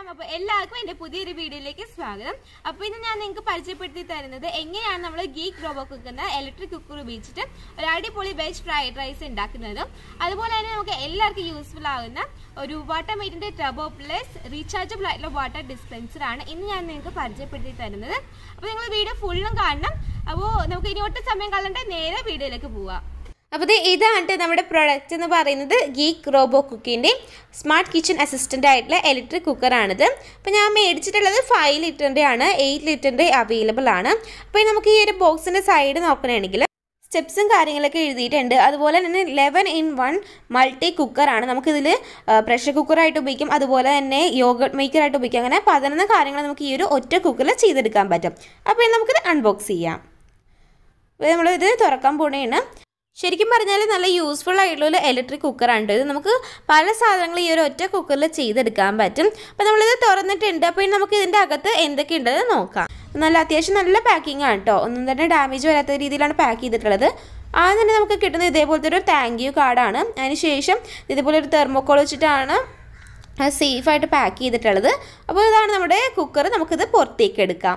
അപ്പോൾ എല്ലാവർക്കും എൻ്റെ പുതിയൊരു വീഡിയോയിലേക്ക് സ്വാഗതം അപ്പോൾ ഇന്ന് ഞാൻ നിങ്ങൾക്ക് പരിചയപ്പെടുത്തി തരുന്നത് എങ്ങനെയാണ് നമ്മൾ ഗീക്ക് റോബോ കുക്കുന്ന ഇലക്ട്രിക് കുക്കർ ഉപയോഗിച്ചിട്ട് ഒരു അടിപൊളി വെജ് ഫ്രൈഡ് റൈസ് ഉണ്ടാക്കുന്നതും അതുപോലെ തന്നെ നമുക്ക് എല്ലാവർക്കും യൂസ്ഫുൾ ആകുന്ന ഒരു വാട്ടർ മീറ്റിന്റെ ടബോ പ്ലസ് റീചാർജബിൾ ആയിട്ടുള്ള വാട്ടർ ഡിസ്പെൻസർ ആണ് ഇന്ന് ഞാൻ നിങ്ങൾക്ക് പരിചയപ്പെടുത്തി തരുന്നത് അപ്പോൾ നിങ്ങൾ വീഡിയോ ഫുള്ളും കാണണം അപ്പോൾ നമുക്ക് ഇനി ഒട്ടും സമയം കളയണ്ട നേരെ വീഡിയോയിലേക്ക് പോവാം അപ്പോൾ ഇത് ഇതാണ് നമ്മുടെ പ്രൊഡക്റ്റ് എന്ന് പറയുന്നത് ഗീക്ക് റോബോ കുക്കിൻ്റെ സ്മാർട്ട് കിച്ചൺ അസിസ്റ്റൻ്റ് ആയിട്ടുള്ള ഇലക്ട്രിക് കുക്കറാണിത് അപ്പോൾ ഞാൻ മേടിച്ചിട്ടുള്ളത് ഫൈവ് ലിറ്ററിൻ്റെ ആണ് എയ്റ്റ് ലിറ്ററിൻ്റെ അവൈലബിൾ ആണ് അപ്പോൾ നമുക്ക് ഈ ഒരു ബോക്സിൻ്റെ സൈഡ് നോക്കണമെങ്കിൽ സ്റ്റെപ്സും കാര്യങ്ങളൊക്കെ എഴുതിയിട്ടുണ്ട് അതുപോലെ തന്നെ ലെവൻ ഇൻ വൺ മൾട്ടി കുക്കറാണ് നമുക്കിതിൽ പ്രഷർ കുക്കറായിട്ട് ഉപയോഗിക്കും അതുപോലെ തന്നെ യോഗട്ട് മേക്കറായിട്ട് ഉപയോഗിക്കാം അങ്ങനെ പതിനൊന്ന് കാര്യങ്ങൾ നമുക്ക് ഈ ഒരു ഒറ്റ കുക്കറിൽ ചെയ്തെടുക്കാൻ പറ്റും അപ്പോൾ ഇനി നമുക്കിത് അൺബോക്സ് ചെയ്യാം അപ്പോൾ നമ്മളിത് തുറക്കാൻ പോണേണ് ശരിക്കും പറഞ്ഞാൽ നല്ല യൂസ്ഫുൾ ആയിട്ടുള്ള ഒരു ഇലക്ട്രിക് കുക്കറാണ് ഇത് നമുക്ക് പല സാധനങ്ങളും ഈ ഒരു ഒറ്റ കുക്കറിൽ ചെയ്തെടുക്കാൻ പറ്റും അപ്പോൾ നമ്മളിത് തുറന്നിട്ടുണ്ട് അപ്പോൾ ഇനി നമുക്ക് ഇതിൻ്റെ അകത്ത് എന്തൊക്കെ ഉണ്ടെന്ന് നോക്കാം നല്ല അത്യാവശ്യം നല്ല പാക്കിംഗ് ആണ് കേട്ടോ ഒന്നും തന്നെ ഡാമേജ് വരാത്ത രീതിയിലാണ് പാക്ക് ചെയ്തിട്ടുള്ളത് ആദ്യം തന്നെ നമുക്ക് കിട്ടുന്നത് ഇതേപോലത്തെ ഒരു താങ്ക് യു കാർഡാണ് അതിന് ശേഷം ഇതേപോലെ ഒരു തെർമോക്കോൾ വെച്ചിട്ടാണ് സേഫായിട്ട് പാക്ക് ചെയ്തിട്ടുള്ളത് അപ്പോൾ ഇതാണ് നമ്മുടെ കുക്കർ നമുക്കിത് പുറത്തേക്ക് എടുക്കാം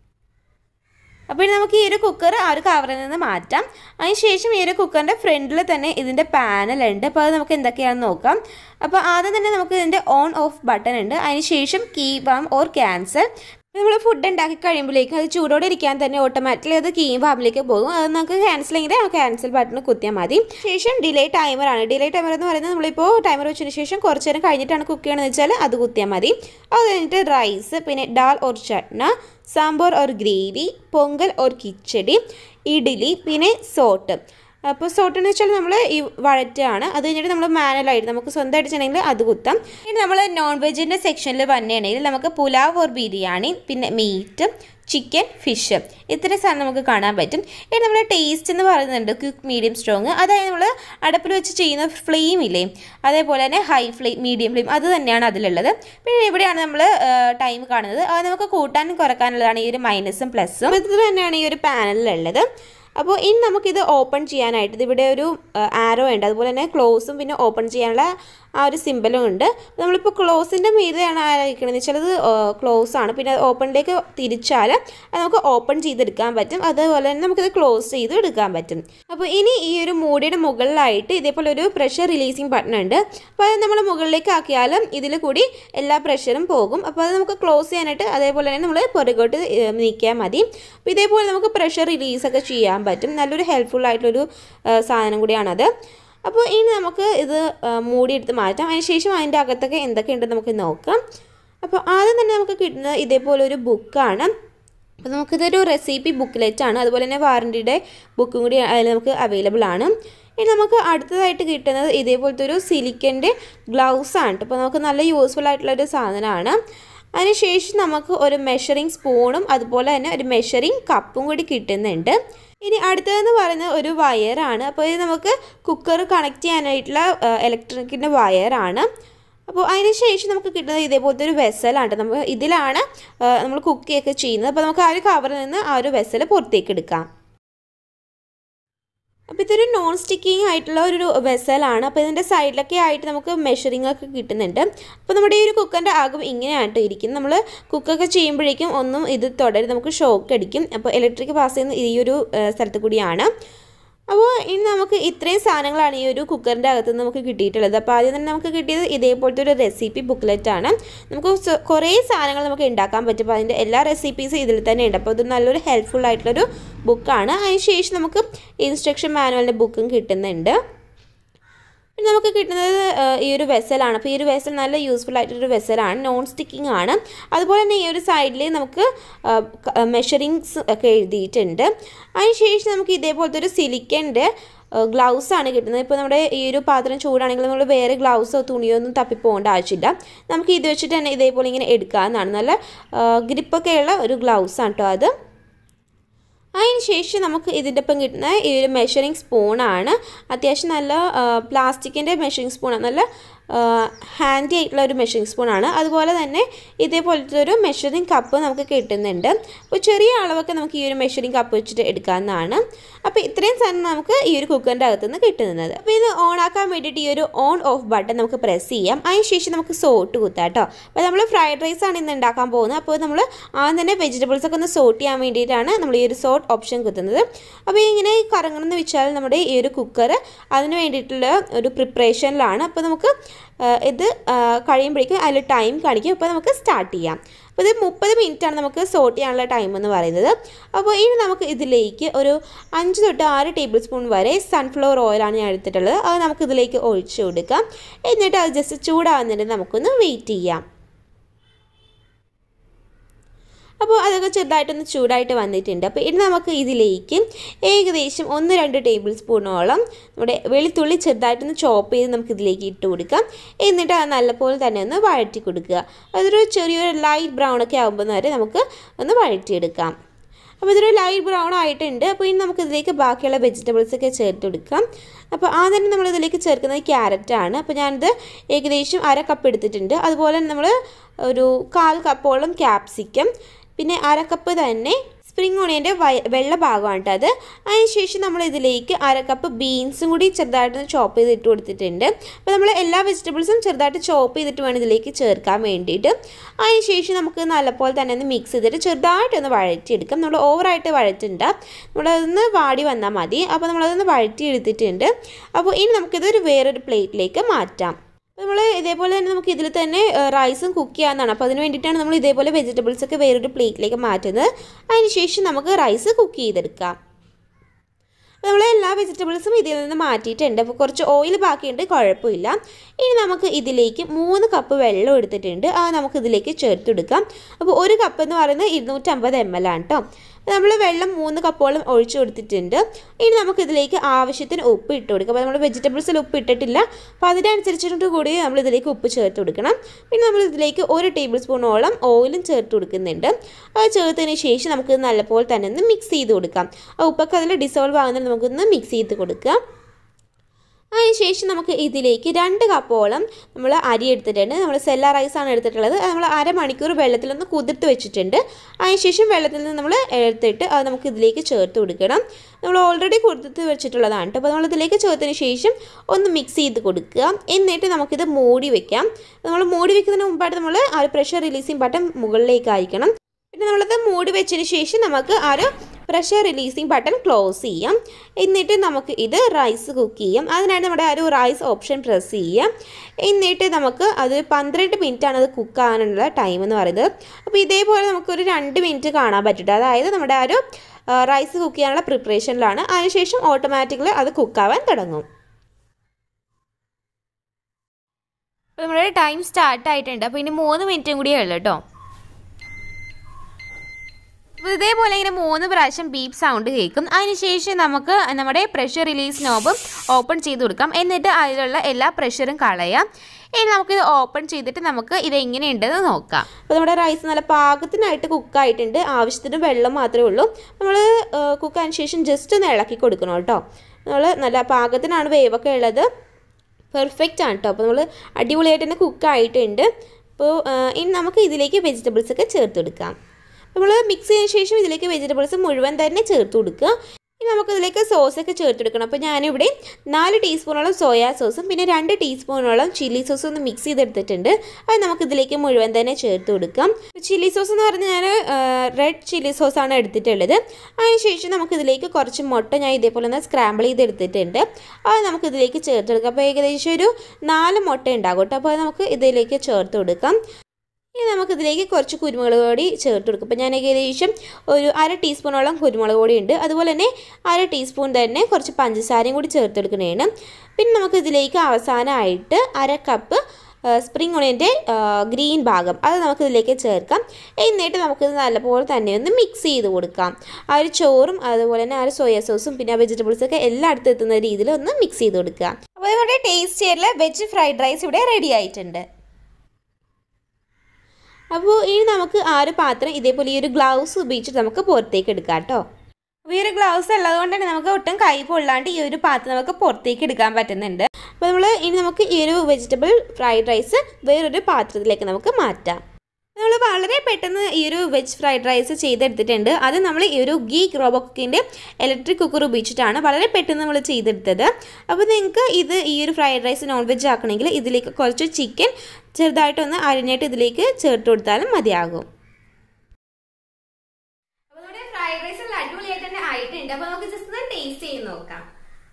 അപ്പോൾ ഇനി നമുക്ക് ഈ ഒരു കുക്കർ ആ ഒരു കവറിൽ നിന്ന് മാറ്റാം അതിനുശേഷം ഈ ഒരു കുക്കറിൻ്റെ ഫ്രണ്ടിൽ തന്നെ ഇതിൻ്റെ പാനലുണ്ട് അപ്പോൾ അത് നമുക്ക് എന്തൊക്കെയാണെന്ന് നോക്കാം അപ്പോൾ ആദ്യം തന്നെ നമുക്ക് ഇതിൻ്റെ ഓൺ ഓഫ് ബട്ടൺ ഉണ്ട് അതിനുശേഷം കീ വാം ഓർ ക്യാൻസൽ നമ്മൾ ഫുഡ് ഉണ്ടാക്കി കഴിയുമ്പോഴേക്കും അത് ചൂടോടെ ഇരിക്കാൻ തന്നെ ഓട്ടോമാറ്റിക്കലി അത് കീ വാമിലേക്ക് പോകും അത് നമുക്ക് ക്യാൻസൽ എങ്കിൽ ആ ക്യാൻസൽ ബട്ടൺ കുത്തിയാൽ മതി ശേഷം ഡിലേ ടൈമറാണ് ഡിലേ ടൈമർ എന്ന് പറയുന്നത് നമ്മളിപ്പോൾ ടൈമർ വെച്ചതിന് ശേഷം കുറച്ച് നേരം കഴിഞ്ഞിട്ടാണ് കുക്ക് ചെയ്യണമെന്ന് വെച്ചാൽ അത് കുത്തിയാൽ മതി അത് കഴിഞ്ഞിട്ട് റൈസ് പിന്നെ dal or chutney sambar or gravy pongal or khichdi idli പിന്നെ സോട്ട് അപ്പോൾ സോട്ട് എന്ന് വെച്ചാൽ നമ്മൾ ഈ വഴറ്റാണ് അത് കഴിഞ്ഞിട്ട് നമ്മൾ മാനുവലായിട്ട് നമുക്ക് സ്വന്തമായിട്ട് ചെയ്യണമെങ്കിൽ അത് കുത്താം ഇനി നമ്മൾ നോൺ വെജിൻ്റെ സെക്ഷനിൽ വന്നിട്ടുണ്ടെങ്കിൽ നമുക്ക് പുലാവ് ഓർ ബിരിയാണി പിന്നെ മീറ്റ് ചിക്കൻ ഫിഷ് ഇത്രയും സാധനം നമുക്ക് കാണാൻ പറ്റും ഇനി നമ്മൾ ടേസ്റ്റ് എന്ന് പറയുന്നുണ്ട് ക്വിക്ക് മീഡിയം സ്ട്രോങ് അതായത് നമ്മൾ അടുപ്പിൽ വെച്ച് ചെയ്യുന്ന ഫ്ലെയിം ഇല്ലേ അതേപോലെ തന്നെ ഹൈ ഫ്ലെയിം മീഡിയം ഫ്ലെയിം അത് തന്നെയാണ് അതിലുള്ളത് പിന്നെ ഇവിടെയാണ് നമ്മൾ ടൈം കാണുന്നത് അത് നമുക്ക് കൂട്ടാനും കുറക്കാനുള്ളതാണ് ഈ ഒരു മൈനസും പ്ലസും ഇത് തന്നെയാണ് ഈ ഒരു പാനലിലുള്ളത് അപ്പോൾ ഇനി നമുക്കിത് ഓപ്പൺ ചെയ്യാനായിട്ട് ഇതിവിടെ ഒരു ആരോ ഉണ്ട് അതുപോലെ തന്നെ ക്ലോസും പിന്നെ ഓപ്പൺ ചെയ്യാനുള്ള ആ ഒരു സിമ്പലും ഉണ്ട് നമ്മളിപ്പോൾ ക്ലോസിൻ്റെ മീതെയാണ് ആയിരിക്കണമെന്ന് വെച്ചാൽ അത് ക്ലോസ് ആണ് പിന്നെ ഓപ്പണിലേക്ക് തിരിച്ചാൽ അത് നമുക്ക് ഓപ്പൺ ചെയ്തെടുക്കാൻ പറ്റും അതുപോലെ തന്നെ നമുക്കിത് ക്ലോസ് ചെയ്ത് എടുക്കാൻ പറ്റും അപ്പോൾ ഇനി ഈ ഒരു മൂടിയുടെ മുകളിലായിട്ട് ഇതേപോലെ ഒരു പ്രഷർ റിലീസിങ് ബട്ടൺ ഉണ്ട് അപ്പോൾ അത് നമ്മൾ മുകളിലേക്ക് ആക്കിയാലും ഇതിൽ കൂടി എല്ലാ പ്രഷറും പോകും അപ്പോൾ അത് നമുക്ക് ക്ലോസ് ചെയ്യാനായിട്ട് അതേപോലെ തന്നെ നമ്മൾ പുറകോട്ട് നീക്കിയാൽ മതി അപ്പോൾ ഇതേപോലെ നമുക്ക് പ്രഷർ റിലീസൊക്കെ ചെയ്യാൻ പറ്റും നല്ലൊരു ഹെൽപ്ഫുൾ ആയിട്ടുള്ളൊരു സാധനം കൂടിയാണത് അപ്പോൾ ഇനി നമുക്ക് ഇത് മൂടിയെടുത്ത് മാറ്റാം അതിനുശേഷം അതിൻ്റെ അകത്തൊക്കെ എന്തൊക്കെ ഉണ്ടെന്ന് നമുക്ക് നോക്കാം അപ്പോൾ ആദ്യം തന്നെ നമുക്ക് കിട്ടുന്നത് ഇതേപോലെ ഒരു ബുക്കാണ് അപ്പോൾ നമുക്കിതൊരു റെസിപ്പി ബുക്ക്ലെറ്റ് ആണ് അതുപോലെ തന്നെ വാറണ്ടിയുടെ ബുക്കും കൂടി അതിൽ നമുക്ക് അവൈലബിൾ ആണ് ഇനി നമുക്ക് അടുത്തതായിട്ട് കിട്ടുന്നത് ഇതേപോലത്തെ ഒരു സിലിക്കൻ്റെ ഗ്ലൗസ് ആണ് അപ്പോൾ നമുക്ക് നല്ല യൂസ്ഫുൾ ആയിട്ടുള്ള ഒരു സാധനമാണ് അതിനുശേഷം നമുക്ക് ഒരു മെഷറിംഗ് സ്പൂണും അതുപോലെ തന്നെ ഒരു മെഷറിംഗ് കപ്പും കൂടി കിട്ടുന്നുണ്ട് ഇനി അടുത്തതെന്ന് പറയുന്നത് ഒരു വയറാണ് അപ്പോൾ ഇത് നമുക്ക് കുക്കർ കണക്ട് ചെയ്യാനായിട്ടുള്ള ഇലക്ട്രിക്കിൻ്റെ വയറാണ് അപ്പോൾ അതിന് ശേഷം നമുക്ക് കിട്ടുന്നത് ഇതേപോലത്തെ ഒരു വെസലാണ് നമ്മൾ ഇതിലാണ് നമ്മൾ കുക്കിയൊക്കെ ചെയ്യുന്നത് അപ്പോൾ നമുക്ക് ആ ഒരു കവറിൽ നിന്ന് ആ ഒരു വെസൽ പുറത്തേക്ക് എടുക്കാം അപ്പോൾ ഇതൊരു നോൺ സ്റ്റിക്കിങ് ആയിട്ടുള്ള ഒരു വെസലാണ് അപ്പോൾ ഇതിൻ്റെ സൈഡിലൊക്കെ ആയിട്ട് നമുക്ക് മെഷറിംഗ് ഒക്കെ കിട്ടുന്നുണ്ട് അപ്പോൾ നമ്മുടെ ഈ ഒരു കുക്കറിൻ്റെ ആകും ഇങ്ങനെയാണ് കേട്ടോ ഇരിക്കുന്നത് നമ്മൾ കുക്കൊക്കെ ചെയ്യുമ്പോഴേക്കും ഒന്നും ഇത് തുടരും നമുക്ക് ഷോക്ക് അടിക്കും അപ്പോൾ ഇലക്ട്രിക് പാസ് ചെയ്യുന്ന ഈ ഒരു സ്ഥലത്ത് കൂടിയാണ് അപ്പോൾ ഇനി നമുക്ക് ഇത്രയും സാധനങ്ങളാണ് ഈ ഒരു കുക്കറിൻ്റെ അകത്ത് നിന്ന് നമുക്ക് കിട്ടിയിട്ടുള്ളത് അപ്പോൾ ആദ്യം തന്നെ നമുക്ക് കിട്ടിയത് ഇതേപോലത്തെ ഒരു റെസിപ്പി ബുക്ക്ലെറ്റ് ആണ് നമുക്ക് കുറേ സാധനങ്ങൾ നമുക്ക് ഉണ്ടാക്കാൻ പറ്റും അപ്പോൾ അതിൻ്റെ എല്ലാ റെസിപ്പീസും ഇതിൽ തന്നെ ഉണ്ട് അപ്പോൾ ഇത് നല്ലൊരു ഹെൽപ്ഫുൾ ആയിട്ടുള്ളൊരു ബുക്കാണ് അതിനുശേഷം നമുക്ക് ഇൻസ്ട്രക്ഷൻ മാനുവലിൻ്റെ ബുക്കും കിട്ടുന്നുണ്ട് പിന്നെ നമുക്ക് കിട്ടുന്നത് ഈ ഒരു വെസലാണ് അപ്പോൾ ഈ ഒരു വെസൽ നല്ല യൂസ്ഫുൾ ആയിട്ടൊരു വെസലാണ് നോൺ സ്റ്റിക്കിംഗ് ആണ് അതുപോലെ തന്നെ ഈ ഒരു സൈഡിൽ നമുക്ക് മെഷറിങ്സ് ഒക്കെ എഴുതിയിട്ടുണ്ട് അതിനുശേഷം നമുക്ക് ഇതേപോലത്തെ ഒരു സിലിക്കൻ്റെ ഗ്ലൗസ് ആണ് കിട്ടുന്നത് ഇപ്പോൾ നമ്മുടെ ഈ ഒരു പാത്രം ചൂടാണെങ്കിൽ നമ്മൾ വേറെ ഗ്ലൗസോ തുണിയോ ഒന്നും തപ്പിപ്പോകേണ്ട ആവശ്യമില്ല നമുക്ക് ഇത് വെച്ചിട്ട് തന്നെ ഇതേപോലെ ഇങ്ങനെ എടുക്കാവുന്നതാണ് നല്ല ഗ്രിപ്പൊക്കെയുള്ള ഒരു ഗ്ലൗസ് ആണ് കേട്ടോ അത് അതിന് ശേഷം നമുക്ക് ഇതിൻ്റെ ഒപ്പം കിട്ടുന്ന ഈ ഒരു മെഷറിംഗ് സ്പൂണാണ് അത്യാവശ്യം നല്ല പ്ലാസ്റ്റിക്കിൻ്റെ മെഷറിംഗ് സ്പൂണാണ് നല്ല ഹാൻഡി ആയിട്ടുള്ള ഒരു മെഷറിംഗ് സ്പൂണാണ് അതുപോലെ തന്നെ ഇതേപോലത്തെ ഒരു മെഷറിംഗ് കപ്പ് നമുക്ക് കിട്ടുന്നുണ്ട് അപ്പോൾ ചെറിയ അളവൊക്കെ നമുക്ക് ഈ ഒരു മെഷറിംഗ് കപ്പ് വെച്ചിട്ട് എടുക്കാവുന്നതാണ് അപ്പോൾ ഇത്രയും സാധനം നമുക്ക് ഈ ഒരു കുക്കറിൻ്റെ അകത്ത് നിന്ന് കിട്ടുന്നത് അപ്പോൾ ഇത് ഓൺ ആക്കാൻ വേണ്ടിയിട്ട് ഈ ഒരു ഓൺ ഓഫ് ബട്ടൺ നമുക്ക് പ്രസ് ചെയ്യാം അതിനുശേഷം നമുക്ക് സോട്ട് കുത്താം കേട്ടോ അപ്പോൾ നമ്മൾ ഫ്രൈഡ് റൈസ് ആണ് ഇന്ന് ഉണ്ടാക്കാൻ പോകുന്നത് അപ്പോൾ നമ്മൾ ആദ്യം തന്നെ വെജിറ്റബിൾസ് ഒക്കെ ഒന്ന് സോട്ട് ചെയ്യാൻ വേണ്ടിയിട്ടാണ് നമ്മൾ ഈ ഒരു സോട്ട് ഓപ്ഷൻ കുത്തുന്നത് അപ്പോൾ ഇങ്ങനെ കറങ്ങണമെന്ന് വെച്ചാൽ നമ്മുടെ ഈ ഒരു കുക്കർ അതിന് വേണ്ടിയിട്ടുള്ള ഒരു പ്രിപ്പറേഷനിലാണ് അപ്പോൾ നമുക്ക് ആ, ഇത് ആ, കഴിയുമ്പോഴേക്കും അതിൽ ടൈം കാണിക്കും അപ്പോൾ നമുക്ക് സ്റ്റാർട്ട് ചെയ്യാം അപ്പോൾ ഇത് മുപ്പത് ആണ് നമുക്ക് സോട്ട് ചെയ്യാനുള്ള ടൈം എന്ന് പറയുന്നത് അപ്പോൾ ഇനി നമുക്ക് ഇതിലേക്ക് ഒരു അഞ്ച് തൊട്ട് ആറ് ടേബിൾ സ്പൂൺ വരെ സൺഫ്ലവർ ഓയിലാണ് ഞാൻ എടുത്തിട്ടുള്ളത് അത് നമുക്ക് ഇതിലേക്ക് ഒഴിച്ചു കൊടുക്കാം എന്നിട്ട് അത് ജസ്റ്റ് ചൂടാവുന്നതിന് നമുക്കൊന്ന് വെയിറ്റ് ചെയ്യാം അപ്പോൾ അതൊക്കെ ചെറുതായിട്ടൊന്ന് ചൂടായിട്ട് വന്നിട്ടുണ്ട് അപ്പോൾ ഇനി നമുക്ക് ഇതിലേക്ക് ഏകദേശം ഒന്ന് രണ്ട് ടേബിൾ സ്പൂണോളം നമ്മുടെ വെളുത്തുള്ളി ചെറുതായിട്ടൊന്ന് ചോപ്പ് ചെയ്ത് നമുക്ക് ഇതിലേക്ക് ഇട്ട് കൊടുക്കാം എന്നിട്ട് അത് നല്ലപോലെ തന്നെ ഒന്ന് വഴറ്റി കൊടുക്കുക അതൊരു ചെറിയൊരു ലൈറ്റ് ബ്രൗൺ ഒക്കെ ആകുമ്പോൾ വരെ നമുക്ക് ഒന്ന് വഴറ്റിയെടുക്കാം അപ്പോൾ ഇതൊരു ലൈറ്റ് ബ്രൗൺ ആയിട്ടുണ്ട് അപ്പോൾ ഇനി നമുക്ക് ഇതിലേക്ക് ബാക്കിയുള്ള വെജിറ്റബിൾസ് ഒക്കെ ചേർത്ത് കൊടുക്കാം അപ്പോൾ ആദ്യം തന്നെ നമ്മൾ ഇതിലേക്ക് ചേർക്കുന്നത് ക്യാരറ്റാണ് അപ്പോൾ ഞാനിത് ഏകദേശം അര കപ്പ് എടുത്തിട്ടുണ്ട് അതുപോലെ തന്നെ നമ്മൾ ഒരു കാൽ കപ്പോളം ക്യാപ്സിക്കം പിന്നെ അര കപ്പ് തന്നെ സ്പ്രിംഗ് ഓണിയൻ്റെ വെള്ള ഭാഗമാണ് കേട്ടോ അത് അതിനുശേഷം നമ്മൾ ഇതിലേക്ക് അര കപ്പ് ബീൻസും കൂടി ചെറുതായിട്ട് ചോപ്പ് ചെയ്ത് ഇട്ട് കൊടുത്തിട്ടുണ്ട് അപ്പോൾ നമ്മൾ എല്ലാ വെജിറ്റബിൾസും ചെറുതായിട്ട് ചോപ്പ് ചെയ്തിട്ട് വേണം ഇതിലേക്ക് ചേർക്കാൻ വേണ്ടിയിട്ട് അതിനുശേഷം നമുക്ക് നല്ലപോലെ തന്നെ ഒന്ന് മിക്സ് ചെയ്തിട്ട് ചെറുതായിട്ടൊന്ന് വഴറ്റിയെടുക്കാം നമ്മൾ ഓവറായിട്ട് വഴറ്റണ്ട നമ്മളതൊന്ന് വാടി വന്നാൽ മതി അപ്പോൾ നമ്മളതൊന്ന് വഴറ്റി എടുത്തിട്ടുണ്ട് അപ്പോൾ ഇനി നമുക്കിതൊരു വേറൊരു പ്ലേറ്റിലേക്ക് മാറ്റാം നമ്മൾ ഇതേപോലെ തന്നെ നമുക്ക് ഇതിൽ തന്നെ റൈസും കുക്ക് ചെയ്യാവുന്നതാണ് അപ്പോൾ അതിന് വേണ്ടിയിട്ടാണ് നമ്മൾ ഇതേപോലെ വെജിറ്റബിൾസ് ഒക്കെ വേറൊരു പ്ലേറ്റിലേക്ക് മാറ്റുന്നത് അതിനുശേഷം നമുക്ക് റൈസ് കുക്ക് ചെയ്തെടുക്കാം അപ്പോൾ നമ്മൾ എല്ലാ വെജിറ്റബിൾസും ഇതിൽ നിന്ന് മാറ്റിയിട്ടുണ്ട് അപ്പോൾ കുറച്ച് ഓയിൽ ബാക്കിയുണ്ട് കുഴപ്പമില്ല ഇനി നമുക്ക് ഇതിലേക്ക് മൂന്ന് കപ്പ് വെള്ളം എടുത്തിട്ടുണ്ട് അത് നമുക്ക് ഇതിലേക്ക് ചേർത്തെടുക്കാം അപ്പോൾ ഒരു കപ്പ് എന്ന് പറയുന്നത് ഇരുന്നൂറ്റമ്പത് എം എൽ ആണ് കേട്ടോ നമ്മൾ വെള്ളം മൂന്ന് കപ്പോളം ഒഴിച്ചു കൊടുത്തിട്ടുണ്ട് ഇനി നമുക്ക് ഇതിലേക്ക് ആവശ്യത്തിന് ഉപ്പ് ഇട്ട് കൊടുക്കാം അപ്പോൾ നമ്മൾ വെജിറ്റബിൾസിൽ ഉപ്പ് ഇട്ടിട്ടില്ല അപ്പോൾ അതിനനുസരിച്ചിട്ട് കൂടി നമ്മൾ ഇതിലേക്ക് ഉപ്പ് ചേർത്ത് കൊടുക്കണം പിന്നെ നമ്മൾ ഇതിലേക്ക് ഒരു ടേബിൾ സ്പൂണോളം ഓയിലും ചേർത്ത് കൊടുക്കുന്നുണ്ട് അത് ചേർത്തതിന് ശേഷം നമുക്ക് നല്ലപോലെ തന്നെ ഒന്ന് മിക്സ് ചെയ്ത് കൊടുക്കാം ആ ഉപ്പൊക്കെ അതിൽ ഡിസോൾവ് ആകുന്നത് നമുക്കൊന്ന് മിക്സ് ചെയ്ത് കൊടുക്കാം അതിനുശേഷം നമുക്ക് ഇതിലേക്ക് രണ്ട് കപ്പോളം നമ്മൾ അരി എടുത്തിട്ടുണ്ട് നമ്മൾ സെല്ല റൈസാണ് എടുത്തിട്ടുള്ളത് അത് നമ്മൾ അരമണിക്കൂർ വെള്ളത്തിലൊന്ന് കുതിർത്ത് വെച്ചിട്ടുണ്ട് അതിനുശേഷം വെള്ളത്തിൽ നിന്ന് നമ്മൾ എടുത്തിട്ട് അത് നമുക്ക് ഇതിലേക്ക് ചേർത്ത് കൊടുക്കണം നമ്മൾ ഓൾറെഡി കുതിർത്ത് വെച്ചിട്ടുള്ളതാണ് കേട്ടോ അപ്പോൾ നമ്മൾ ഇതിലേക്ക് ചേർത്തതിന് ശേഷം ഒന്ന് മിക്സ് ചെയ്ത് കൊടുക്കുക എന്നിട്ട് നമുക്കിത് മൂടി വെക്കാം നമ്മൾ മൂടി വെക്കുന്നതിന് മുമ്പായിട്ട് നമ്മൾ ആ ഒരു പ്രഷർ റിലീസിങ് ബട്ടൺ മുകളിലേക്ക് അയക്കണം പിന്നെ നമ്മളത് മൂടി വെച്ചതിന് ശേഷം നമുക്ക് ആ ഒരു പ്രഷർ റിലീസിങ് ബട്ടൺ ക്ലോസ് ചെയ്യാം എന്നിട്ട് നമുക്ക് ഇത് റൈസ് കുക്ക് ചെയ്യാം അതിനായിട്ട് നമ്മുടെ ആ ഒരു റൈസ് ഓപ്ഷൻ പ്രസ് ചെയ്യാം എന്നിട്ട് നമുക്ക് അത് പന്ത്രണ്ട് മിനിറ്റാണ് അത് കുക്ക് ആകാനുള്ള ടൈം എന്ന് പറയുന്നത് അപ്പോൾ ഇതേപോലെ നമുക്കൊരു രണ്ട് മിനിറ്റ് കാണാൻ പറ്റും അതായത് നമ്മുടെ ആ ഒരു റൈസ് കുക്ക് ചെയ്യാനുള്ള പ്രിപ്പറേഷനിലാണ് അതിനുശേഷം ഓട്ടോമാറ്റിക്കലി അത് കുക്കാവാൻ തുടങ്ങും അപ്പോൾ നമ്മുടെ ടൈം സ്റ്റാർട്ട് ആയിട്ടുണ്ട് അപ്പോൾ ഇനി മൂന്ന് മിനിറ്റും കൂടിയേ ഉള്ളൂ കേട്ടോ അപ്പോൾ ഇതേപോലെ ഇങ്ങനെ മൂന്ന് പ്രാവശ്യം ബീപ്പ് സൗണ്ട് കേൾക്കും അതിനുശേഷം നമുക്ക് നമ്മുടെ പ്രഷർ റിലീസ് നോബ് ഓപ്പൺ ചെയ്ത് കൊടുക്കാം എന്നിട്ട് അതിലുള്ള എല്ലാ പ്രഷറും കളയാം ഇനി നമുക്കിത് ഓപ്പൺ ചെയ്തിട്ട് നമുക്ക് ഇത് എങ്ങനെയുണ്ടെന്ന് നോക്കാം അപ്പോൾ നമ്മുടെ റൈസ് നല്ല പാകത്തിനായിട്ട് കുക്കായിട്ടുണ്ട് ആവശ്യത്തിന് വെള്ളം മാത്രമേ ഉള്ളൂ നമ്മൾ കുക്കായതിന് ശേഷം ജസ്റ്റ് ഒന്ന് ഇളക്കി കൊടുക്കണം കേട്ടോ നമ്മൾ നല്ല പാകത്തിനാണ് വേവൊക്കെ ഉള്ളത് പെർഫെക്റ്റ് ആണ് കേട്ടോ അപ്പോൾ നമ്മൾ അടിപൊളിയായിട്ട് തന്നെ കുക്കായിട്ടുണ്ട് അപ്പോൾ ഇനി നമുക്ക് ഇതിലേക്ക് വെജിറ്റബിൾസ് ഒക്കെ ചേർത്ത് കൊടുക്കാം നമ്മൾ മിക്സ് ചെയ്തതിന് ശേഷം ഇതിലേക്ക് വെജിറ്റബിൾസ് മുഴുവൻ തന്നെ ചേർത്ത് കൊടുക്കുക ഇനി നമുക്കിതിലേക്ക് സോസൊക്കെ ചേർത്ത് കൊടുക്കണം അപ്പോൾ ഞാനിവിടെ നാല് ടീസ്പൂണോളം സോയാ സോസും പിന്നെ രണ്ട് ടീസ്പൂണോളം ചില്ലി സോസും ഒന്ന് മിക്സ് ചെയ്തെടുത്തിട്ടുണ്ട് അത് നമുക്കിതിലേക്ക് മുഴുവൻ തന്നെ ചേർത്ത് കൊടുക്കാം ചില്ലി സോസ് എന്ന് പറഞ്ഞാൽ ഞാൻ റെഡ് ചില്ലി സോസാണ് എടുത്തിട്ടുള്ളത് അതിനുശേഷം നമുക്കിതിലേക്ക് കുറച്ച് മുട്ട ഞാൻ ഇതേപോലെ ഒന്ന് സ്ക്രാമ്പിൾ ചെയ്തെടുത്തിട്ടുണ്ട് അത് നമുക്കിതിലേക്ക് ചേർത്ത് കൊടുക്കാം അപ്പോൾ ഏകദേശം ഒരു നാല് മുട്ട ഉണ്ടാകും കേട്ടോ അപ്പോൾ അത് നമുക്ക് ഇതിലേക്ക് ചേർത്ത് കൊടുക്കാം ഇനി നമുക്കിതിലേക്ക് കുറച്ച് കുരുമുളക് പൊടി ചേർത്ത് കൊടുക്കും അപ്പോൾ ഞാൻ ഏകദേശം ഒരു അര ടീസ്പൂണോളം കുരുമുളക് പൊടി ഉണ്ട് അതുപോലെ തന്നെ അര ടീസ്പൂൺ തന്നെ കുറച്ച് പഞ്ചസാരയും കൂടി ചേർത്ത് കൊടുക്കുന്നതാണ് പിന്നെ നമുക്കിതിലേക്ക് അവസാനമായിട്ട് അര കപ്പ് സ്പ്രിംഗ് ഓണിയൻ്റെ ഗ്രീൻ ഭാഗം അത് നമുക്കിതിലേക്ക് ചേർക്കാം എന്നിട്ട് നമുക്കിത് നല്ലപോലെ തന്നെ ഒന്ന് മിക്സ് ചെയ്ത് കൊടുക്കാം ആ ഒരു ചോറും അതുപോലെ തന്നെ ആ ഒരു സോയ സോസും പിന്നെ ആ വെജിറ്റബിൾസൊക്കെ എല്ലായിടത്തും എത്തുന്ന രീതിയിൽ ഒന്ന് മിക്സ് ചെയ്ത് കൊടുക്കുക അപ്പോൾ നമ്മുടെ ടേസ്റ്റ് ആയിട്ടുള്ള വെജ് ഫ്രൈഡ് റൈസ് ഇവിടെ റെഡി ആയിട്ടുണ്ട് അപ്പോൾ ഇനി നമുക്ക് ആ ഒരു പാത്രം ഇതേപോലെ ഈ ഒരു ഗ്ലൗസ് ഉപയോഗിച്ചിട്ട് നമുക്ക് പുറത്തേക്ക് എടുക്കാം കേട്ടോ അപ്പോൾ ഈ ഒരു ഗ്ലൗസ് ഉള്ളതുകൊണ്ട് തന്നെ നമുക്ക് ഒട്ടും കൈ പൊള്ളാണ്ട് ഈ ഒരു പാത്രം നമുക്ക് പുറത്തേക്ക് എടുക്കാൻ പറ്റുന്നുണ്ട് അപ്പോൾ നമ്മൾ ഇനി നമുക്ക് ഈ ഒരു വെജിറ്റബിൾ ഫ്രൈഡ് റൈസ് വേറൊരു പാത്രത്തിലേക്ക് നമുക്ക് മാറ്റാം നമ്മൾ വളരെ പെട്ടെന്ന് ഈ ഒരു വെജ് ഫ്രൈഡ് റൈസ് ചെയ്തെടുത്തിട്ടുണ്ട് അത് നമ്മൾ ഈ ഒരു ഗീക്ക് റോബോക്കിൻ്റെ ഇലക്ട്രിക് കുക്കർ ഉപയോഗിച്ചിട്ടാണ് വളരെ പെട്ടെന്ന് നമ്മൾ ചെയ്തെടുത്തത് അപ്പോൾ നിങ്ങൾക്ക് ഇത് ഈ ഒരു ഫ്രൈഡ് റൈസ് നോൺ വെജ് ആക്കണമെങ്കിൽ ഇതിലേക്ക് കുറച്ച് ചിക്കൻ ചെറുതായിട്ടൊന്ന് അരിഞ്ഞിട്ട് ഇതിലേക്ക് ചേർത്ത് കൊടുത്താലും മതിയാകും അപ്പോൾ നമ്മുടെ ഫ്രൈഡ് റൈസ് നല്ല അടിപൊളിയായിട്ട് തന്നെ ആയിട്ടുണ്ട് അപ്പോൾ നമുക്ക് ജസ്റ്റ് ഒന്ന് ടേസ്റ്റ് ചെയ്ത് നോക്കാം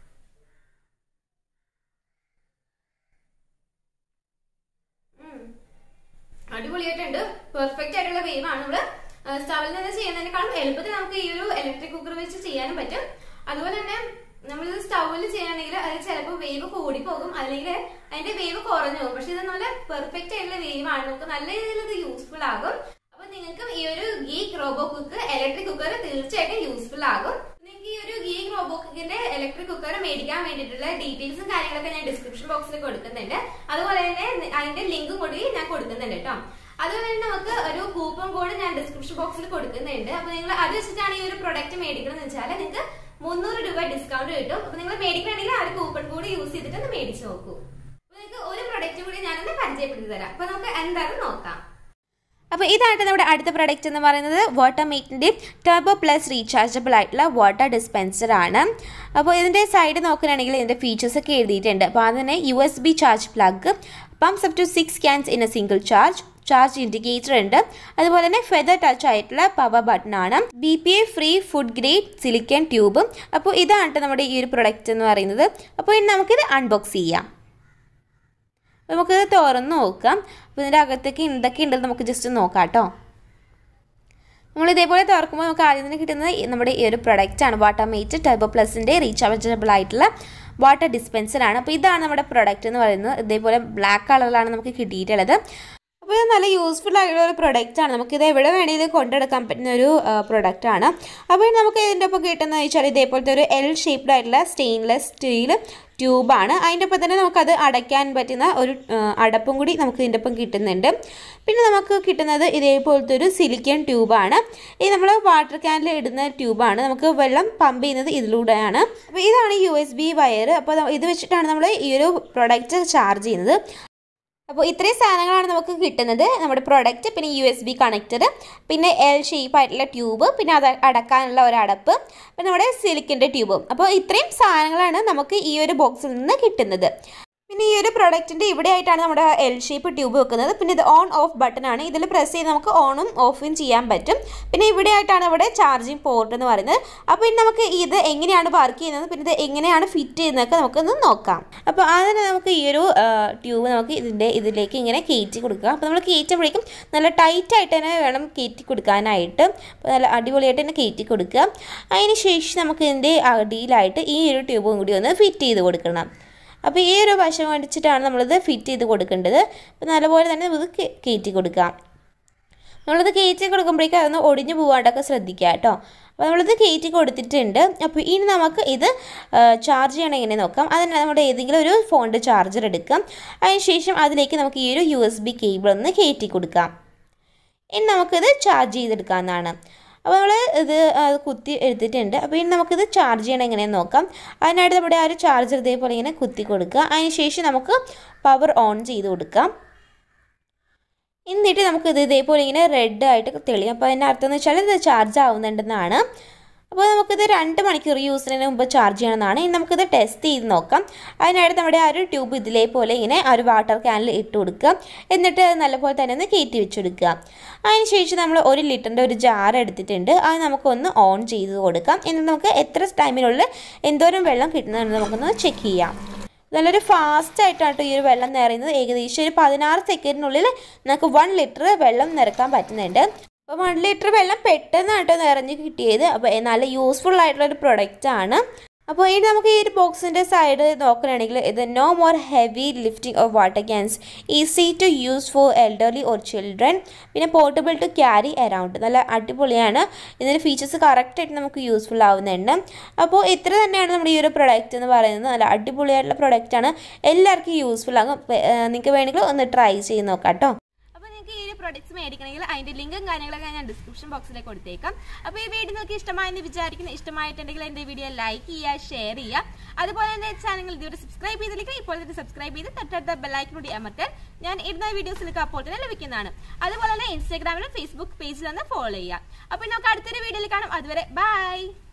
ഉം. അടിപൊളിയായിട്ടുണ്ട് പെർഫെക്റ്റ് ആയിട്ടുള്ള വേവാണ് നമ്മള് സ്റ്റവിൽ നിന്ന് ചെയ്യുന്നതിനേക്കാളും എളുപ്പത്തിൽ നമുക്ക് ഈ ഒരു ഇലക്ട്രിക് കുക്കർ വെച്ച് ചെയ്യാനും പറ്റും അതുപോലെ തന്നെ നമ്മൾ സ്റ്റൗവിൽ ചെയ്യുകയാണെങ്കിൽ അത് ചിലപ്പോൾ വേവ് കൂടി പോകും അല്ലെങ്കിൽ അതിന്റെ വേവ് കുറഞ്ഞു പോകും പക്ഷെ ഇത് നല്ല പെർഫെക്റ്റ് ആയിട്ടുള്ള വേവാണ് നമുക്ക് നല്ല രീതിയിൽ ഇത് യൂസ്ഫുൾ ആകും അപ്പൊ നിങ്ങൾക്ക് ഈ ഒരു Geek Robo cook electric cooker തീർച്ചയായിട്ടും യൂസ്ഫുൾ ആകും നിങ്ങൾക്ക് ഈ ഒരു ഗീക്ക് റോബോ കുക്കിന്റെ ഇലക്ട്രിക് കുക്കർ മേടിക്കാൻ വേണ്ടിയിട്ടുള്ള ഡീറ്റെയിൽസും കാര്യങ്ങളൊക്കെ ഞാൻ ഡിസ്ക്രിപ്ഷൻ ബോക്സിൽ കൊടുക്കുന്നുണ്ട് അതുപോലെ തന്നെ അതിന്റെ ലിങ്കും കൂടി ഞാൻ കൊടുക്കുന്നുണ്ട് കേട്ടോ അതുപോലെ തന്നെ നമുക്ക് ഒരു കൂപ്പൺ കോഡ് ഞാൻ ഡിസ്ക്രിപ്ഷൻ ബോക്സിൽ കൊടുക്കുന്നുണ്ട് അപ്പൊ നിങ്ങൾ അത് വെച്ചിട്ടാണ് ഈ ഒരു പ്രൊഡക്റ്റ് മേടിക്കണമെന്ന് വെച്ചാൽ നിങ്ങൾക്ക് മുന്നൂറ് രൂപ ഡിസ്കൗണ്ട് കിട്ടും അപ്പൊ നിങ്ങൾ മേടിക്കണമെങ്കിൽ ആ ഒരു കൂപ്പൺ കോഡ് യൂസ് ചെയ്തിട്ട് ഒന്ന് മേടിച്ച് നോക്കൂ അപ്പൊ നിങ്ങൾക്ക് ഒരു പ്രൊഡക്റ്റ് കൂടി ഞാനൊന്ന് പരിചയപ്പെടുത്തി തരാം അപ്പൊ നമുക്ക് എന്താണെന്ന് നോക്കാം അപ്പോൾ ഇതായിട്ട് നമ്മുടെ അടുത്ത പ്രൊഡക്റ്റ് എന്ന് പറയുന്നത് വാട്ടർ മീറ്റിൻ്റെ ടർബോ പ്ലസ് റീചാർജബിൾ ആയിട്ടുള്ള വാട്ടർ ഡിസ്പെൻസർ ആണ് അപ്പോൾ ഇതിൻ്റെ സൈഡ് നോക്കുകയാണെങ്കിൽ ഇതിൻ്റെ ഫീച്ചേഴ്സ് ഒക്കെ എഴുതിയിട്ടുണ്ട് അപ്പോൾ അതിന് U S B charge plug pumps up to six cans in a single charge charge indicator ഉണ്ട് അതുപോലെ തന്നെ ഫെദർ ടച്ച് ആയിട്ടുള്ള പവർ ബട്ടൺ ആണ് B P A free food grade silicone tube അപ്പോൾ ഇതാണ് നമ്മുടെ ഈ ഒരു പ്രൊഡക്റ്റ് എന്ന് പറയുന്നത് അപ്പോൾ ഇനി നമുക്കിത് അൺബോക്സ് ചെയ്യാം നമുക്കിത് തുറന്ന് നോക്കാം അപ്പോൾ ഇതിൻ്റെ അകത്തേക്ക് എന്തൊക്കെ ഉണ്ടെന്ന് നമുക്ക് ജസ്റ്റ് നോക്കാം കേട്ടോ നമ്മൾ ഇതേപോലെ തുറക്കുമ്പോൾ നമുക്ക് ആദ്യം തന്നെ കിട്ടുന്നത് ഈ നമ്മുടെ ഈ ഒരു പ്രൊഡക്റ്റ് ആണ് വാട്ടർ മേറ്റ് ടർബോ പ്ലസിൻ്റെ റീചാർജബിൾ ആയിട്ടുള്ള വാട്ടർ ഡിസ്പെൻസർ ആണ് അപ്പോൾ ഇതാണ് നമ്മുടെ പ്രൊഡക്റ്റ് എന്ന് പറയുന്നത് ഇതേപോലെ ബ്ലാക്ക് കളറിലാണ് നമുക്ക് കിട്ടിയിട്ടുള്ളത് അപ്പോൾ ഇത് നല്ല യൂസ്ഫുൾ ആയിട്ടുള്ള ഒരു പ്രൊഡക്റ്റ് ആണ് നമുക്കിത് എവിടെ വേണമെങ്കിലും കൊണ്ടെടുക്കാൻ പറ്റുന്ന ഒരു പ്രൊഡക്റ്റ് ആണ് അപ്പോൾ ഇനി നമുക്ക് ഇതിൻ്റെ ഒപ്പം കിട്ടുന്നത് വെച്ചാൽ ഇതേപോലത്തെ ഒരു എൽ ഷേപ്ഡ് ആയിട്ടുള്ള സ്റ്റെയിൻലെസ് സ്റ്റീൽ ട്യൂബാണ് അതിൻ്റെ ഒപ്പം തന്നെ നമുക്കത് അടയ്ക്കാൻ പറ്റുന്ന ഒരു ആ, അടപ്പും കൂടി നമുക്ക് ഇതിൻ്റെ ഒപ്പം കിട്ടുന്നുണ്ട് പിന്നെ നമുക്ക് കിട്ടുന്നത് ഇതേപോലത്തെ ഒരു സിലിക്കൺ ട്യൂബാണ് ഇത് നമ്മൾ വാട്ടർ ക്യാനിൽ ഇടുന്ന ട്യൂബാണ് നമുക്ക് വെള്ളം പമ്പ് ചെയ്യുന്നത് ഇതിലൂടെയാണ് അപ്പോൾ ഇതാണ് യു എസ് ബി വയർ അപ്പോൾ ഇത് വെച്ചിട്ടാണ് നമ്മൾ ഈ ഒരു പ്രൊഡക്റ്റ് ചാർജ് ചെയ്യുന്നത് അപ്പോൾ ഇത്രയും സാധനങ്ങളാണ് നമുക്ക് കിട്ടുന്നത് നമ്മുടെ പ്രോഡക്റ്റ് പിന്നെ യു എസ് ബി കണക്റ്റർ പിന്നെ എൽ ഷേപ്പ് ആയിട്ടുള്ള ട്യൂബ് പിന്നെ അത് അടക്കാനുള്ള ഒരു അടപ്പ് പിന്നെ നമ്മുടെ സിലിക്കിൻ്റെ ട്യൂബും അപ്പോൾ ഇത്രയും സാധനങ്ങളാണ് നമുക്ക് ഈ ഒരു ബോക്സിൽ നിന്ന് കിട്ടുന്നത് പിന്നെ ഈ ഒരു പ്രൊഡക്റ്റിൻ്റെ ഇവിടെ ആയിട്ടാണ് നമ്മുടെ എൽ ഷേപ്പ് ട്യൂബ് വെക്കുന്നത് പിന്നെ ഇത് ഓൺ ഓഫ് ബട്ടൺ ആണ് ഇതിൽ പ്രസ് ചെയ്ത് നമുക്ക് ഓണും ഓഫും ചെയ്യാൻ പറ്റും പിന്നെ ഇവിടെ ആയിട്ടാണ് ഇവിടെ ചാർജിങ് പോർട്ട് എന്ന് പറയുന്നത് അപ്പോൾ ഇനി നമുക്ക് ഇത് എങ്ങനെയാണ് വർക്ക് ചെയ്യുന്നത് പിന്നെ ഇത് എങ്ങനെയാണ് ഫിറ്റ് ചെയ്യുന്നതൊക്കെ നമുക്കൊന്ന് നോക്കാം അപ്പോൾ അതിന് നമുക്ക് ഈ ഒരു ട്യൂബ് നമുക്ക് ഇതിൻ്റെ ഇതിലേക്ക് ഇങ്ങനെ കയറ്റി കൊടുക്കുക അപ്പോൾ നമ്മൾ കയറ്റുമ്പോഴേക്കും നല്ല ടൈറ്റ് ആയിട്ട് തന്നെ വേണം കയറ്റി കൊടുക്കാനായിട്ട് അപ്പോൾ നല്ല അടിപൊളിയായിട്ട് തന്നെ കയറ്റി കൊടുക്കുക അതിന് ശേഷം നമുക്ക് ഇതിൻ്റെ അടിയിലായിട്ട് ഈ ഒരു ട്യൂബും കൂടി ഒന്ന് ഫിറ്റ് ചെയ്ത് കൊടുക്കണം അപ്പോൾ ഈ ഒരു വശം അടിച്ചിട്ടാണ് നമ്മളിത് ഫിറ്റ് ചെയ്ത് കൊടുക്കേണ്ടത് അപ്പോൾ നല്ലപോലെ തന്നെ ഇത് കേ- കയറ്റി കൊടുക്കാം നമ്മളിത് കയറ്റി കൊടുക്കുമ്പോഴേക്കും അതൊന്ന് ഒടിഞ്ഞു പോകാണ്ടൊക്കെ ശ്രദ്ധിക്കുക കേട്ടോ അപ്പോൾ നമ്മളിത് കയറ്റി കൊടുത്തിട്ടുണ്ട് അപ്പോൾ ഇനി നമുക്ക് ഇത് ചാർജ് ചെയ്യണം എങ്ങനെ നോക്കാം അതിന് നമ്മുടെ ഏതെങ്കിലും ഒരു ഫോണിൻ്റെ ചാർജർ എടുക്കാം അതിനുശേഷം അതിലേക്ക് നമുക്ക് ഈ ഒരു യു എസ് ബി കേബിൾ ഒന്ന് കയറ്റി കൊടുക്കാം ഇനി നമുക്കിത് ചാർജ് ചെയ്തെടുക്കാവുന്നതാണ് അപ്പോൾ നമ്മൾ ഇത് ആ, കുത്തി എടുത്തിട്ടുണ്ട് അപ്പോൾ ഇനി നമുക്കിത് ചാർജ് ചെയ്യണം എങ്ങനെയെന്ന് നോക്കാം അതിനായിട്ട് നമ്മുടെ ആ ഒരു ചാർജർ ഇതേപോലെ ഇങ്ങനെ കുത്തി കൊടുക്കുക അതിന് ശേഷം നമുക്ക് പവർ ഓൺ ചെയ്ത് കൊടുക്കാം എന്നിട്ട് നമുക്കിത് ഇതേപോലെ ഇങ്ങനെ റെഡ് ആയിട്ട് തെളിയും അപ്പോൾ അതിൻ്റെ അർത്ഥം എന്ന് വെച്ചാൽ ഇത് ചാർജ് ആവുന്നുണ്ടെന്നാണ് അപ്പോൾ നമുക്കിത് രണ്ട് മണിക്കൂർ യൂസിന് മുമ്പ് ചാർജ് ചെയ്യണമെന്നാണ് ഇനി നമുക്കിത് ടെസ്റ്റ് ചെയ്ത് നോക്കാം അതിനായിട്ട് നമ്മുടെ ആ ഒരു ട്യൂബ് ഇതിലേ പോലെ ഇങ്ങനെ ആ ഒരു വാട്ടർ ക്യാനിൽ ഇട്ട് കൊടുക്കുക എന്നിട്ട് അത് നല്ലപോലെ തന്നെ ഒന്ന് കയറ്റി വെച്ചെടുക്കുക അതിന് ശേഷം നമ്മൾ ഒരു ലിറ്ററിൻ്റെ ഒരു ജാർ എടുത്തിട്ടുണ്ട് അത് നമുക്കൊന്ന് ഓൺ ചെയ്ത് കൊടുക്കാം എന്നിട്ട് നമുക്ക് എത്ര ടൈമിനുള്ളിൽ എന്തോരം വെള്ളം കിട്ടുന്നതെന്ന് നമുക്കൊന്ന് ചെക്ക് ചെയ്യാം നല്ലൊരു ഫാസ്റ്റ് ആയിട്ടാണ് ഈ ഒരു വെള്ളം നിറയുന്നത് ഏകദേശം ഒരു പതിനാറ് സെക്കൻഡിനുള്ളിൽ നമുക്ക് വൺ ലിറ്റർ വെള്ളം നിറക്കാൻ പറ്റുന്നുണ്ട് അപ്പോൾ വൺ ലിറ്റർ വെള്ളം പെട്ടെന്നാണ് കേട്ടോ നിറഞ്ഞ് കിട്ടിയത് അപ്പോൾ നല്ല യൂസ്ഫുൾ ആയിട്ടുള്ള ഒരു പ്രൊഡക്റ്റ് ആണ് അപ്പോൾ ഇനി നമുക്ക് ഈ ഒരു ബോക്സിൻ്റെ സൈഡ് നോക്കുകയാണെങ്കിൽ ഇത് no more heavy lifting of water cans easy to use for elderly or children പിന്നെ പോർട്ടബിൾ ടു ക്യാരി അറൗണ്ട് നല്ല അടിപൊളിയാണ് ഇതിൻ്റെ ഫീച്ചേഴ്സ് കറക്റ്റായിട്ട് നമുക്ക് യൂസ്ഫുൾ ആവുന്നുണ്ട് അപ്പോൾ ഇത്ര തന്നെയാണ് നമ്മുടെ ഈ ഒരു പ്രൊഡക്റ്റ് എന്ന് പറയുന്നത് നല്ല അടിപൊളിയായിട്ടുള്ള പ്രൊഡക്റ്റാണ് എല്ലാവർക്കും യൂസ്ഫുൾ ആകും നിങ്ങൾക്ക് വേണമെങ്കിൽ ഒന്ന് ട്രൈ ചെയ്ത് നോക്കാം കേട്ടോ അപ്പോൾ നിങ്ങൾക്ക് ഈ ഒരു പ്രോഡക്റ്റ്സ് മേടിക്കണമെങ്കിൽ അതിന്റെ ലിങ്കും കാര്യങ്ങളൊക്കെ ഞാൻ ഡിസ്ക്രിപ്ഷൻ ബോക്സിലേക്ക് കൊടുത്തേക്കാം അപ്പോൾ ഈ വീഡിയോ നോക്കി ഇഷ്ടമായെന്ന് വിചാരിക്കുന്നു ഇഷ്ടമായിട്ടുണ്ടെങ്കിൽ എൻ്റെ വീഡിയോ ലൈക്ക് ചെയ്യുക ഷെയർ ചെയ്യുക അതുപോലെ തന്നെ ചാനൽ ഇതുവരെ സബ്സ്ക്രൈബ് ചെയ്തില്ലെങ്കിൽ ഇപ്പോൾ തന്നെ സബ്സ്ക്രൈബ് ചെയ്ത് തൊട്ടടുത്ത ബെല്ലൈക്കൻ കൂടി അമർത്താൻ ഞാൻ ഇടുന്ന വീഡിയോസിലേക്ക് അപ്പോൾ തന്നെ ലഭിക്കുന്നതാണ് അതുപോലെ തന്നെ ഇൻസ്റ്റാഗ്രാമിലും ഫേസ്ബുക്ക് പേജിൽ ഒന്ന് ഫോളോ ചെയ്യുക അപ്പോൾ നമുക്ക് അടുത്തൊരു വീഡിയോയിൽ കാണാം അതുവരെ ബൈ